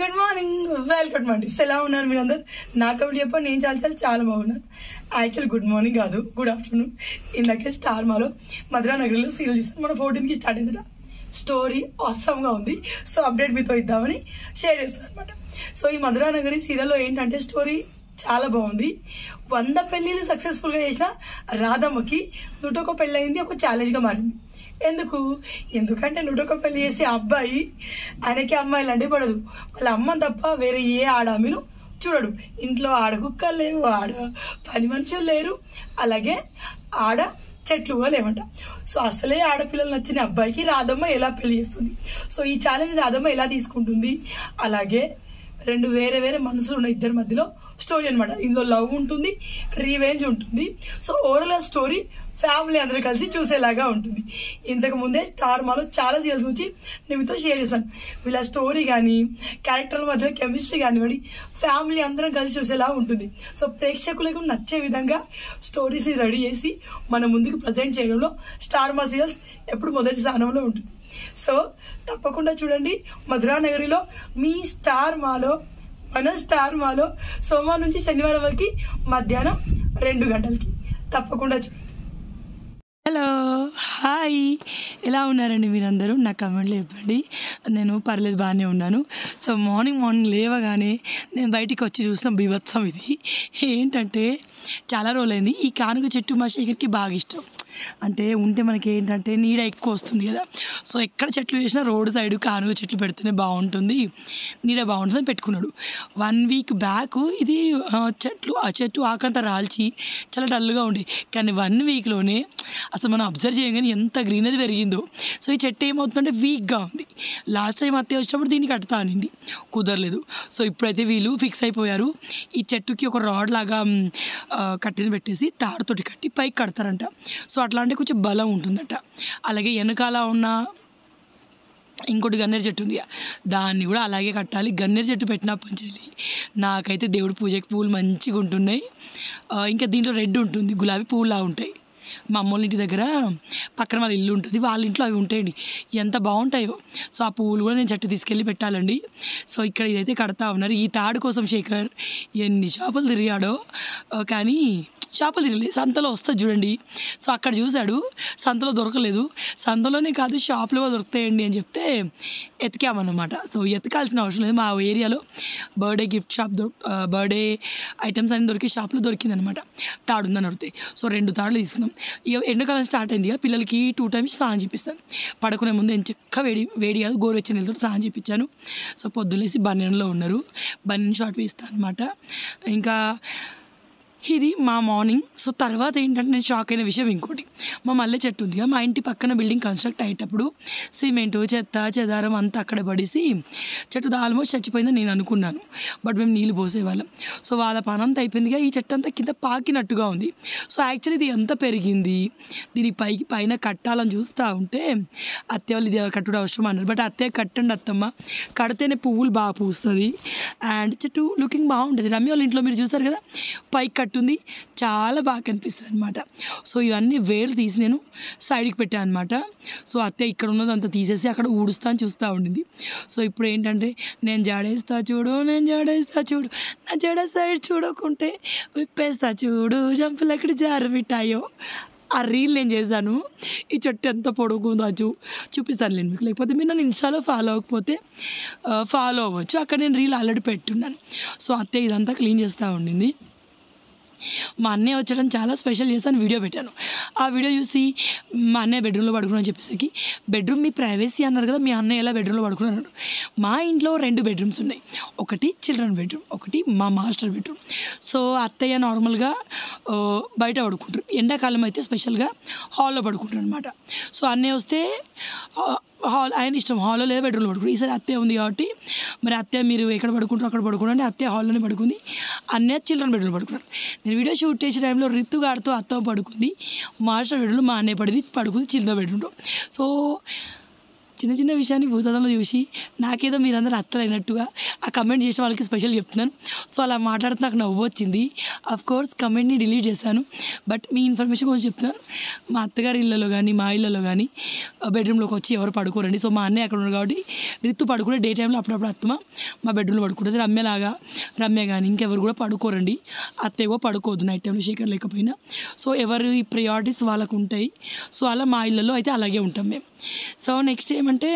good morning welcome morning ఎలా ఉన్నారు మీరందరు నాకు ఒకటి చెప్పండి నేను చాలా చాలా చాలా బాగున్నాను యాక్చువల్లీ గుడ్ మార్నింగ్ కాదు గుడ్ ఆఫ్టర్నూన్ ఇందాకే స్టార్ మాలో మధురా నగర్లో సీరియల్ చూస్తాను మన ఫోర్టీన్కి స్టార్ట్ అయిందట స్టోరీ గా ఉంది సో అప్డేట్ మీతో ఇద్దామని షేర్ చేస్తాను అనమాట సో ఈ మధురా నగరి సీరియల్లో ఏంటంటే స్టోరీ చాలా బాగుంది వంద పెళ్లిళ్ళు సక్సెస్ఫుల్ గా చేసిన రాధమ్మకి నూటొక పెళ్ళి అయింది ఒక ఛాలెంజ్ గా మారింది ఎందుకు ఎందుకంటే నూటొక పెళ్లి చేసే అబ్బాయి ఆయనకి అమ్మాయిలు అంటే పడదు వాళ్ళ అమ్మ తప్ప వేరే ఏ ఆడామిను చూడడు ఇంట్లో ఆడ కుక్కలు లేవు ఆడ పని మనుషులు లేరు అలాగే ఆడ చెట్లు కూడా లేవంట సో అసలే ఆడపిల్లలు నచ్చిన అబ్బాయికి రాధమ్మ ఎలా పెళ్లి చేస్తుంది సో ఈ ఛాలెంజ్ రాధమ్మ ఎలా తీసుకుంటుంది అలాగే రెండు వేరే వేరే మనసులు ఉన్న ఇద్దరి మధ్యలో స్టోరీ అన్నమాట ఇందులో లవ్ ఉంటుంది రీవేంజ్ ఉంటుంది సో ఓవరాల్ స్టోరీ ఫ్యామిలీ అందరూ కలిసి చూసేలాగా ఉంటుంది ఇంతకు ముందే స్టార్ మాలో చాలా సీరియల్స్ నుంచి నేను మీతో షేర్ చేశాను వీళ్ళ స్టోరీ కానీ క్యారెక్టర్ల మధ్య కెమిస్ట్రీ కానివ్వండి ఫ్యామిలీ అందరం కలిసి చూసేలా ఉంటుంది సో ప్రేక్షకులకు నచ్చే విధంగా స్టోరీస్ రెడీ చేసి మన ముందుకు ప్రజెంట్ చేయడంలో స్టార్ మా సీరియల్స్ ఎప్పుడు మొదటి స్థానంలో ఉంటుంది సో తప్పకుండా చూడండి మధురా నగరిలో మీ స్టార్ మాలో మన స్టార్ మాలో సోమవారం నుంచి శనివారం వరకు మధ్యాహ్నం రెండు గంటలకి తప్పకుండా చూడండి హలో హాయ్ ఎలా ఉన్నారండి మీరందరూ నా కమెంట్లో చెప్పండి నేను పర్లేదు బాగానే ఉన్నాను సో మార్నింగ్ మార్నింగ్ లేవగానే నేను బయటికి వచ్చి చూసిన బీభత్సం ఇది ఏంటంటే చాలా రోజులైంది ఈ కానుక చెట్టు మా శేఖర్కి బాగా ఇష్టం అంటే ఉంటే మనకి ఏంటంటే నీడ ఎక్కువ వస్తుంది కదా సో ఎక్కడ చెట్లు వేసినా రోడ్ సైడ్ కానుక చెట్లు పెడితేనే బాగుంటుంది నీడ బాగుంటుందని పెట్టుకున్నాడు వన్ వీక్ బ్యాక్ ఇది ఆ, చెట్లు ఆ చెట్టు ఆకంతా రాల్చి చాలా డల్గా ఉండే కానీ వన్ వీక్లోనే అసలు మనం అబ్జర్వ్ చేయగానే ఎంత గ్రీనరీ పెరిగిందో సో ఈ చెట్టు ఏమవుతుందంటే వీక్గా ఉంది లాస్ట్ టైం అత్తయ్య వచ్చినప్పుడు దీన్ని కడతా అనింది కుదరలేదు సో ఇప్పుడైతే వీళ్ళు ఫిక్స్ అయిపోయారు ఈ చెట్టుకి ఒక రాడ్ లాగా మ్, ఆ, కట్టెని పెట్టేసి తాడుతోటి కట్టి పైకి కడతారంట సో అట్లా అంటే కొంచెం బలం ఉంటుందట అలాగే వెనకాల ఉన్న ఇంకోటి గన్నేరు చెట్టు ఉంది దాన్ని కూడా అలాగే కట్టాలి గన్నేరు చెట్టు పెట్టినప్పటి నుంచి నాకైతే దేవుడి పూజకి పూలు మంచిగా ఉంటున్నాయి ఆ, ఇంకా దీంట్లో రెడ్ ఉంటుంది గులాబీ పూలులా ఉంటాయి మా అమ్మోళ్ళ ఇంటి దగ్గర పక్కన వాళ్ళ ఇల్లు ఉంటుంది వాళ్ళ ఇంట్లో అవి ఉంటాయండి ఎంత బాగుంటాయో సో ఆ పువ్వులు కూడా నేను చెట్టు తీసుకెళ్ళి పెట్టాలండి సో ఇక్కడ ఇదైతే కడతా ఉన్నారు ఈ తాడు కోసం శేఖర్ ఎన్ని చేపలు తిరిగాడో ఆ, కానీ చేపలు తిరగలేదు సంతలో వస్తుంది చూడండి సో అక్కడ చూశాడు సంతలో దొరకలేదు సంతలోనే కాదు షాప్లో కూడా దొరుకుతాయండి అని చెప్తే ఎతికామన్నమాట సో ఎతకాల్సిన అవసరం లేదు మా ఏరియాలో బర్త్డే గిఫ్ట్ షాప్ దొ బర్త్డే ఐటమ్స్ అన్ని దొరికే షాప్లో దొరికిందనమాట తాడు ఉందని అడిగితే సో రెండు తాడులు తీసుకున్నాం ఇక ఎండాకాలం స్టార్ట్ అయింది కదా పిల్లలకి టూ టైమ్స్ స్నానం చేపిస్తాను పడుకునే ముందు నేను చెక్క వేడి వేడి కాదు గోరువెచ్చని నీళ్ళతో స్నానం చేయించాను సో పొద్దున్నేసి బన్నెన్లో ఉన్నారు బన్నెన్ షార్ట్ వేస్తాను అనమాట ఇంకా ఇది మా మార్నింగ్ సో తర్వాత ఏంటంటే నేను షాక్ అయిన విషయం ఇంకోటి మా మల్లె చెట్టు ఉంది కదా మా ఇంటి పక్కన బిల్డింగ్ కన్స్ట్రక్ట్ అయ్యేటప్పుడు సిమెంటు చెత్త చెదారం అంతా అక్కడ పడేసి చెట్టు ఆల్మోస్ట్ చచ్చిపోయిందని నేను అనుకున్నాను బట్ మేము నీళ్ళు పోసేవాళ్ళం సో వాళ్ళ పని అంతా అయిపోయిందిగా ఈ చెట్టు అంతా కింద పాకినట్టుగా ఉంది సో యాక్చువల్లీ ఇది ఎంత పెరిగింది దీని పైకి పైన కట్టాలని చూస్తూ ఉంటే అత్తయ్య వాళ్ళు ఇది కట్టుడు అవసరం అన్నారు బట్ అత్తయ్య కట్టండి అత్తమ్మ కడితేనే పువ్వులు బాగా పూస్తుంది అండ్ చెట్టు లుకింగ్ బాగుంటుంది రమ్య వాళ్ళ ఇంట్లో మీరు చూసారు కదా పైకి కట్టుంది చాలా బాగా కనిపిస్తుంది అనమాట సో ఇవన్నీ వేలు తీసి నేను సైడ్కి పెట్టాను అనమాట సో అత్తయ్య ఇక్కడ ఉన్నదంతా తీసేసి అక్కడ ఊడుస్తా అని చూస్తూ ఉండింది సో ఇప్పుడు ఏంటంటే నేను జాడేస్తా చూడు నేను జాడేస్తా చూడు నా జడ సైడ్ చూడకుంటే విప్పేస్తా చూడు జంపులు ఎక్కడ జారబిట్టాయో ఆ రీల్ నేను చేశాను ఈ చెట్టు ఎంత పొడుగుందో చూ చూపిస్తాను నేను మీకు లేకపోతే మీరు నన్ను ఇన్స్టాలో ఫాలో అవ్వకపోతే ఫాలో అవ్వచ్చు అక్కడ నేను రీల్ ఆల్రెడీ పెట్టున్నాను సో అత్తయ్య ఇదంతా క్లీన్ చేస్తూ ఉండింది మా అన్నయ్య వచ్చడం చాలా స్పెషల్ చేశాను వీడియో పెట్టాను ఆ వీడియో చూసి మా అన్నయ్య బెడ్రూమ్లో పడుకున్నా అని చెప్పేసరికి బెడ్రూమ్ మీ ప్రైవసీ అన్నారు కదా మీ అన్నయ్య ఎలా బెడ్రూమ్లో పడుకున్నాడు మా ఇంట్లో రెండు బెడ్రూమ్స్ ఉన్నాయి ఒకటి చిల్డ్రన్ బెడ్రూమ్ ఒకటి మా మాస్టర్ బెడ్రూమ్ సో అత్తయ్య నార్మల్గా ఆ, బయట పడుకుంటారు ఎండాకాలం అయితే స్పెషల్గా హాల్లో పడుకుంటారు అనమాట సో అన్నయ్య వస్తే ఆ, హాల్ ఆయన ఇష్టం హాల్లో లేదా బెడ్రూమ్లో పడుకుంటారు ఈసారి అత్తయ్య ఉంది కాబట్టి మరి అత్తయ్య మీరు ఎక్కడ పడుకుంటారో అక్కడ పడుకోండి అత్తయ్య హాల్లోనే పడుకుంది అన్నయ్య చిల్డ్రన్ బెడ్రూమ్ పడుకున్నారు నేను వీడియో షూట్ చేసే టైంలో రితు గారితో అత్తమ్మ పడుకుంది మాస్టర్ బెడ్రూమ్లో మా అన్నయ్య పడింది పడుకుంది చిల్డ్రన్ బెడ్రూమ్లో సో చిన్న చిన్న విషయాన్ని భూతదంలో చూసి నాకేదో మీరందరూ అత్తలైనట్టుగా ఆ కమెంట్ చేసిన వాళ్ళకి స్పెషల్ చెప్తున్నాను సో అలా మాట్లాడితే నాకు నవ్వు వచ్చింది అఫ్ కోర్స్ కమెంట్ని డిలీట్ చేశాను బట్ మీ ఇన్ఫర్మేషన్ కొంచెం చెప్తున్నాను మా అత్తగారి ఇళ్ళలో కానీ మా ఇళ్ళలో కానీ బెడ్రూమ్లోకి వచ్చి ఎవరు పడుకోరండి సో మా అన్నయ్య అక్కడ ఉన్నారు కాబట్టి రిత్తు పడుకునే డే టైంలో అప్పుడప్పుడు అత్తమ్మ మా బెడ్రూమ్లో పడుకుంటుంది రమ్యలాగా రమ్య కానీ ఇంకెవరు కూడా పడుకోరండి అత్తేగో పడుకోవద్దు నైట్ టైంలో శేఖర్ లేకపోయినా సో ఎవరి ప్రియారిటీస్ వాళ్ళకు ఉంటాయి సో అలా మా ఇళ్ళలో అయితే అలాగే ఉంటాం మేము సో నెక్స్ట్ ఏమంటే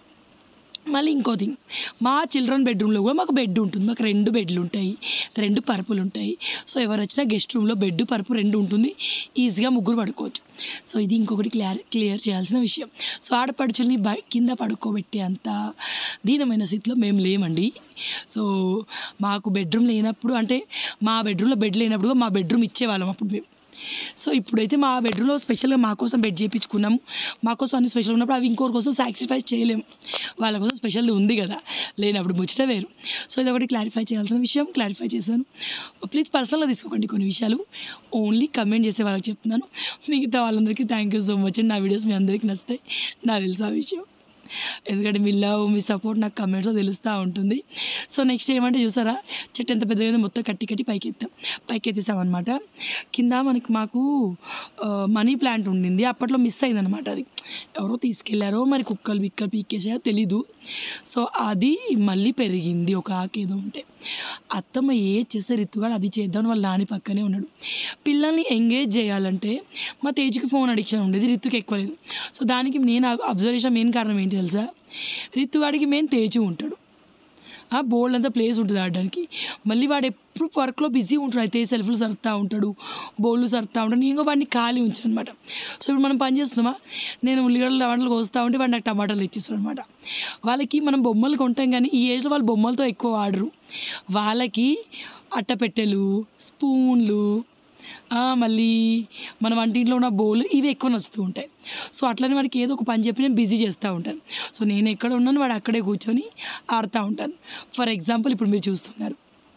మళ్ళీ ఇంకో థింగ్ మా చిల్డ్రన్ బెడ్రూమ్లో కూడా మాకు బెడ్ ఉంటుంది మాకు రెండు బెడ్లు ఉంటాయి రెండు పరుపులు ఉంటాయి సో ఎవరు వచ్చినా గెస్ట్ రూమ్లో బెడ్ పరుపు రెండు ఉంటుంది ఈజీగా ముగ్గురు పడుకోవచ్చు సో ఇది ఇంకొకటి క్లియర్ క్లియర్ చేయాల్సిన విషయం సో ఆడపడుచుల్ని బ కింద పడుకోబెట్టే అంత దీనమైన స్థితిలో మేము లేమండి సో మాకు బెడ్రూమ్ లేనప్పుడు అంటే మా బెడ్రూమ్లో బెడ్ లేనప్పుడు మా బెడ్రూమ్ ఇచ్చేవాళ్ళం అప్పుడు మేము సో ఇప్పుడైతే మా బెడ్రూమ్లో స్పెషల్గా మా కోసం బెడ్ చేయించుకున్నాము మా కోసం అన్ని స్పెషల్ ఉన్నప్పుడు అవి ఇంకోరి కోసం సాక్రిఫైస్ చేయలేము వాళ్ళ కోసం స్పెషల్ ఉంది కదా లేనప్పుడు ముచ్చట వేరు సో ఇది ఒకటి క్లారిఫై చేయాల్సిన విషయం క్లారిఫై చేశాను ప్లీజ్ పర్సనల్గా తీసుకోకండి కొన్ని విషయాలు ఓన్లీ కమెంట్ చేసే వాళ్ళకి చెప్తున్నాను మిగతా వాళ్ళందరికీ థ్యాంక్ యూ సో మచ్ అండి నా వీడియోస్ మీ అందరికీ నచ్చుతాయి నాకు తెలుసు ఆ విషయం ఎందుకంటే మీ లవ్ మీ సపోర్ట్ నాకు కమెంట్స్లో తెలుస్తూ ఉంటుంది సో నెక్స్ట్ ఏమంటే చూసారా చెట్టు ఎంత పెద్దగా ఉందో మొత్తం కట్టి కట్టి పైకి ఎత్తాం పైకి ఎత్తేసామన్నమాట కింద మనకి మాకు ఆ, మనీ ప్లాంట్ ఉండింది అప్పట్లో మిస్ అయిందనమాట అది ఎవరో తీసుకెళ్లారో మరి కుక్కలు బిక్కలు పీకేసాయో తెలీదు సో అది మళ్ళీ పెరిగింది ఒక ఆకేదో ఉంటే అత్తమ్మ ఏ చేస్తే రిత్తుగాడు అది చేద్దామని వాళ్ళ నాని పక్కనే ఉన్నాడు పిల్లల్ని ఎంగేజ్ చేయాలంటే మా తేజుకి ఫోన్ అడిక్షన్ ఉండేది రిత్తుకి ఎక్కువ లేదు సో దానికి నేను అబ్జర్వేషన్ మెయిన్ కారణం ఏంటి తెలుసా రిత్తుగాడికి మెయిన్ తేజు ఉంటాడు బోల్డ్ అంతా ప్లేస్ ఉంటుంది ఆడడానికి మళ్ళీ వాడు ఎప్పుడు వర్క్లో బిజీ ఉంటాడు అయితే సెల్ఫ్లు సర్తా ఉంటాడు బౌళ్ళు సర్తా ఉంటాడు నేను వాడిని ఖాళీ ఉంచాను అనమాట సో ఇప్పుడు మనం పని చేస్తున్నామా నేను ఉల్లిగడ్డలు టమాటాలు కోస్తా ఉంటే వాడు నాకు టమాటాలు తెచ్చిస్తాడు అనమాట వాళ్ళకి మనం బొమ్మలు కొంటాం కానీ ఈ ఏజ్లో వాళ్ళు బొమ్మలతో ఎక్కువ వాడరు వాళ్ళకి అట్టపెట్టెలు స్పూన్లు ఆ, మళ్ళీ మన వంటింట్లో ఉన్న బౌల్ ఇవి ఎక్కువ నచ్చుతూ ఉంటాయి సో అట్లనే వాడికి ఏదో ఒక పని చెప్పి నేను బిజీ చేస్తూ ఉంటాను సో నేను ఎక్కడ ఉన్నాను వాడు అక్కడే కూర్చొని ఆడుతూ ఉంటాను ఫర్ ఎగ్జాంపుల్ ఇప్పుడు మీరు చూస్తున్నారు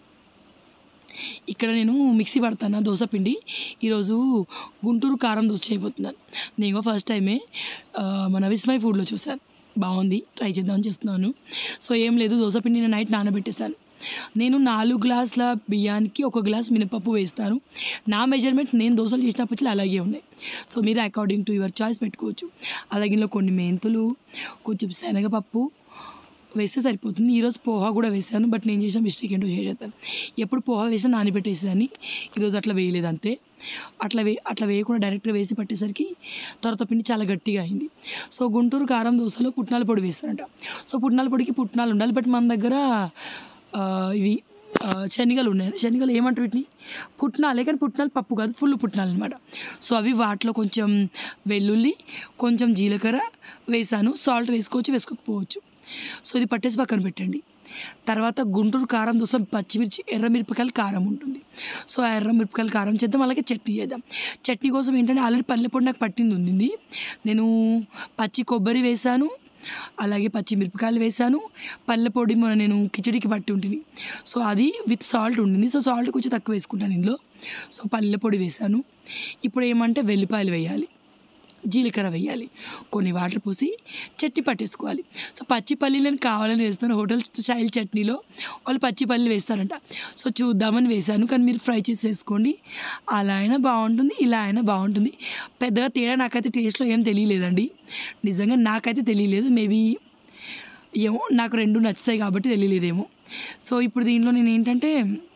ఇక్కడ నేను మిక్సీ పడతాను దోశ పిండి ఈరోజు గుంటూరు కారం దోశ చేయబోతున్నాను నేను ఫస్ట్ టైమే ఆ, మన విస్మయ్ ఫుడ్లో చూశాను బాగుంది ట్రై చేద్దామని చేస్తున్నాను సో ఏం లేదు దోశ పిండి నేను నైట్ నానబెట్టేశాను నేను నాలుగు గ్లాసుల బియ్యానికి ఒక గ్లాస్ మినపప్పు వేస్తాను నా మెజర్మెంట్ నేను దోశలు చేసినప్పటి అలాగే ఉన్నాయి సో మీరు అకార్డింగ్ టు యువర్ చాయిస్ పెట్టుకోవచ్చు అలాగే ఇందులో కొన్ని మెంతులు కొంచెం శనగపప్పు వేస్తే సరిపోతుంది ఈరోజు పోహా కూడా వేసాను బట్ నేను చేసిన మిస్టేక్ ఏంటో చేసేస్తాను ఎప్పుడు పోహా వేసి నానబెట్టేసేదాన్ని ఈరోజు అట్లా వేయలేదు అంతే అట్లా వే అట్లా వేయకుండా డైరెక్ట్గా వేసి పట్టేసరికి తర్వాత పిండి చాలా గట్టిగా అయింది సో గుంటూరు కారం దోశలో పుట్నాల పొడి వేస్తారంట సో పుట్నాల పొడికి పుట్నాలు ఉండాలి బట్ మన దగ్గర ఆ, ఇవి ఆ, శనగలు ఉన్నాయి శనగలు ఏమంటారు వీటిని పుట్నాలే కానీ పుట్నాలు పప్పు కాదు ఫుల్ పుట్నాలు అనమాట సో అవి వాటిలో కొంచెం వెల్లుల్లి కొంచెం జీలకర్ర వేసాను సాల్ట్ వేసుకోవచ్చు వేసుకోకపోవచ్చు సో ఇది పట్టేసి పక్కన పెట్టండి తర్వాత గుంటూరు కారం దోశ పచ్చిమిర్చి ఎర్రమిరపకాయల కారం ఉంటుంది సో ఆ ఎర్రమిరపకాయల కారం చేద్దాం అలాగే చట్నీ చేద్దాం చట్నీ కోసం ఏంటంటే ఆల్రెడీ పల్లె పొడి నాకు పట్టింది ఉంది నేను పచ్చి కొబ్బరి వేసాను అలాగే పచ్చిమిరపకాయలు వేసాను పల్లె పొడి మొన్న నేను కిచడికి పట్టి ఉంటుంది సో అది విత్ సాల్ట్ ఉండింది సో సాల్ట్ కొంచెం తక్కువ వేసుకుంటాను ఇందులో సో పల్లె పొడి వేసాను ఇప్పుడు ఏమంటే వెల్లిపాయలు వేయాలి జీలకర్ర వేయాలి కొన్ని వాటర్ పోసి చట్నీ పట్టేసుకోవాలి సో పచ్చి పల్లీలను కావాలని వేస్తాను హోటల్ స్టైల్ చట్నీలో వాళ్ళు పచ్చి పల్లీలు వేస్తారంట సో చూద్దామని వేసాను కానీ మీరు ఫ్రై చేసి వేసుకోండి అలా అయినా బాగుంటుంది ఇలా అయినా బాగుంటుంది పెద్దగా తేడా నాకైతే టేస్ట్లో ఏం తెలియలేదండి నిజంగా నాకైతే తెలియలేదు మేబీ ఏమో నాకు రెండు నచ్చుతాయి కాబట్టి తెలియలేదేమో సో ఇప్పుడు దీంట్లో నేను ఏంటంటే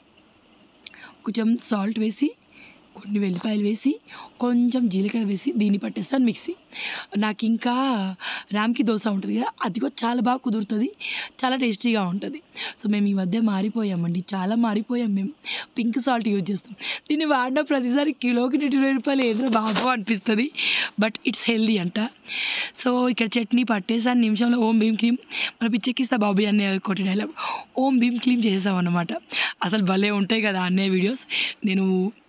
కొంచెం సాల్ట్ వేసి కొన్ని వెల్లిపాయలు వేసి కొంచెం జీలకర్ర వేసి దీన్ని పట్టేస్తాను మిక్సీ నాకు ఇంకా రామ్కి దోశ ఉంటుంది కదా అది కూడా చాలా బాగా కుదురుతుంది చాలా టేస్టీగా ఉంటుంది సో మేము ఈ మధ్య మారిపోయామండి చాలా మారిపోయాం మేము పింక్ సాల్ట్ యూజ్ చేస్తాం దీన్ని వాడిన ప్రతిసారి కిలోకి ఇరవై రూపాయలు ఏదో బాబు అనిపిస్తుంది బట్ ఇట్స్ హెల్దీ అంట సో ఇక్కడ చట్నీ పట్టేసాను నిమిషంలో ఓం భీమ్ క్లీమ్ మన పిచ్చెక్కిస్తా బాబు అనే కొట్టి డైలాగ్ ఓం భీమ్ క్లీమ్ చేసాం అన్నమాట అసలు భలే ఉంటాయి కదా అన్నయ్య వీడియోస్ నేను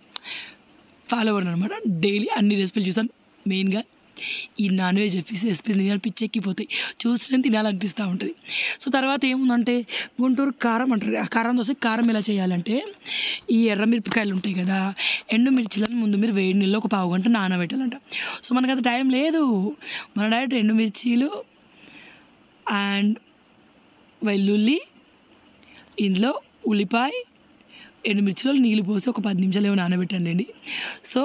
ఫాలో అవ్వను అనమాట డైలీ అన్ని రెసిపీలు చూసాను మెయిన్గా ఈ నాన్ వెజ్ రెసిపీస్ రెసిపీస్ తినాలి పిచ్చెక్కిపోతాయి చూసిన తినాలనిపిస్తూ ఉంటుంది సో తర్వాత ఏముందంటే గుంటూరు కారం అంటారు ఆ కారం దోశ కారం ఎలా చేయాలంటే ఈ ఎర్రమిరపకాయలు ఉంటాయి కదా ఎండుమిర్చిలను ముందు మీరు వేడి నీళ్ళు ఒక పావు గంట నానబెట్టాలంట సో మనకు అంత టైం లేదు మన డైరెక్ట్ ఎండుమిర్చీలు అండ్ వెల్లుల్లి ఇందులో ఉల్లిపాయ ఎండుమిర్చిలో నీళ్ళు పోసి ఒక పది నిమిషాలు ఏమో నానబెట్టండి అండి సో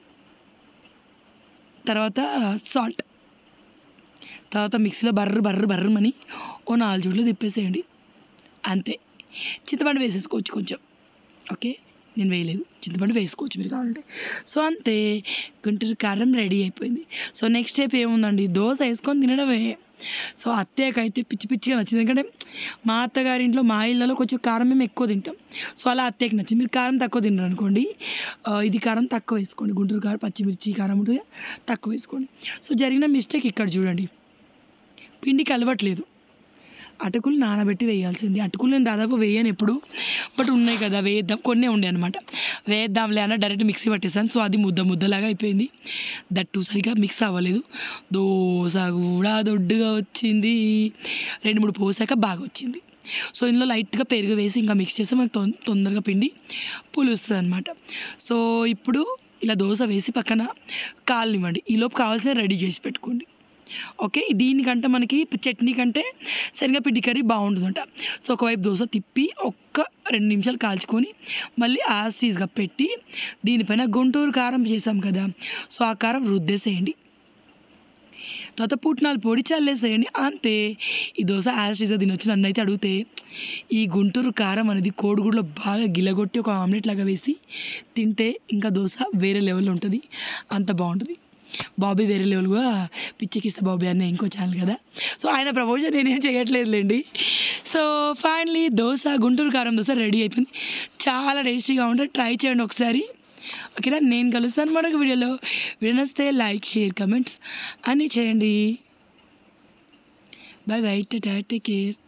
తర్వాత సాల్ట్ తర్వాత మిక్సీలో బర్ర బర్ర బర్రమని ఓ నాలుగు చూట్లు తిప్పేసేయండి అంతే చింతపండు వేసేసుకోవచ్చు కొంచెం ఓకే నేను వేయలేదు చింతపండు వేసుకోవచ్చు మీరు కావాలంటే సో అంతే గుంటూరు కారం రెడీ అయిపోయింది సో నెక్స్ట్ స్టెప్ ఏముందండి దోశ వేసుకొని తినడమే సో అత్తయ్యకైతే పిచ్చి పిచ్చిగా నచ్చింది ఎందుకంటే మా అత్తగారి ఇంట్లో మా ఇళ్ళలో కొంచెం కారం మేము ఎక్కువ తింటాం సో అలా అత్తయ్యకి నచ్చింది మీరు కారం తక్కువ తినరు అనుకోండి ఆ, ఇది కారం తక్కువ వేసుకోండి గుంటూరు కారం పచ్చిమిర్చి కారం ఉంటుంది కదా, తక్కువ వేసుకోండి సో జరిగిన మిస్టేక్ ఇక్కడ చూడండి పిండి కలవట్లేదు అటుకులు నానబెట్టి వేయాల్సింది అటుకులు నేను దాదాపు వేయను ఎప్పుడు బట్ ఉన్నాయి కదా వేద్దాం కొన్నే ఉండే అనమాట వేద్దాంలే అన్న డైరెక్ట్ మిక్సీ పట్టేసాను సో అది ముద్ద ముద్దలాగా అయిపోయింది దట్టు సరిగా మిక్స్ అవ్వలేదు దోశ కూడా దొడ్డుగా వచ్చింది రెండు మూడు పోసాక బాగా వచ్చింది సో ఇందులో లైట్గా పెరుగు వేసి ఇంకా మిక్స్ చేస్తే మనకు తొం- తొందరగా పిండి పులుస్తుంది అనమాట సో ఇప్పుడు ఇలా దోశ వేసి పక్కన కాలనివ్వండి ఈలోపు కావాల్సిన రెడీ చేసి పెట్టుకోండి ఓకే దీనికంటే మనకి చట్నీ కంటే శనగపిండి కర్రీ బాగుంటుందంట సో ఒకవైపు దోశ తిప్పి ఒక్క రెండు నిమిషాలు కాల్చుకొని మళ్ళీ యాసిడ్గా పెట్టి దీనిపైన గుంటూరు కారం చేసాం కదా సో ఆ కారం రుద్దేసేయండి తర్వాత పుట్నాలు పొడి చల్లేసేయండి అంతే ఈ దోశ యాసిడ్గా తినొచ్చు నన్ను అయితే అడిగితే ఈ గుంటూరు కారం అనేది కోడిగుడ్లో బాగా గిలగొట్టి ఒక ఆమ్లెట్ లాగా వేసి తింటే ఇంకా దోశ వేరే లెవెల్లో ఉంటుంది అంత బాగుంటుంది బాబీ వేరే లెవెల్గా పిచ్చికిస్తా బాబీ అన్న ఇంకో ఛానల్ కదా సో ఆయన ప్రమోషన్ నేనేం చేయట్లేదులేండి so finally dosa Guntur karam dosa ready అయిపోయింది చాలా టేస్టీగా ఉంటుంది ట్రై చేయండి ఒకసారి ఓకేనా నేను కలుస్తాను మరొక వీడియోలో వీడియో నచ్చితే లైక్ షేర్ కమెంట్స్ అన్నీ చేయండి బాయ్ బై టేక్ కేర్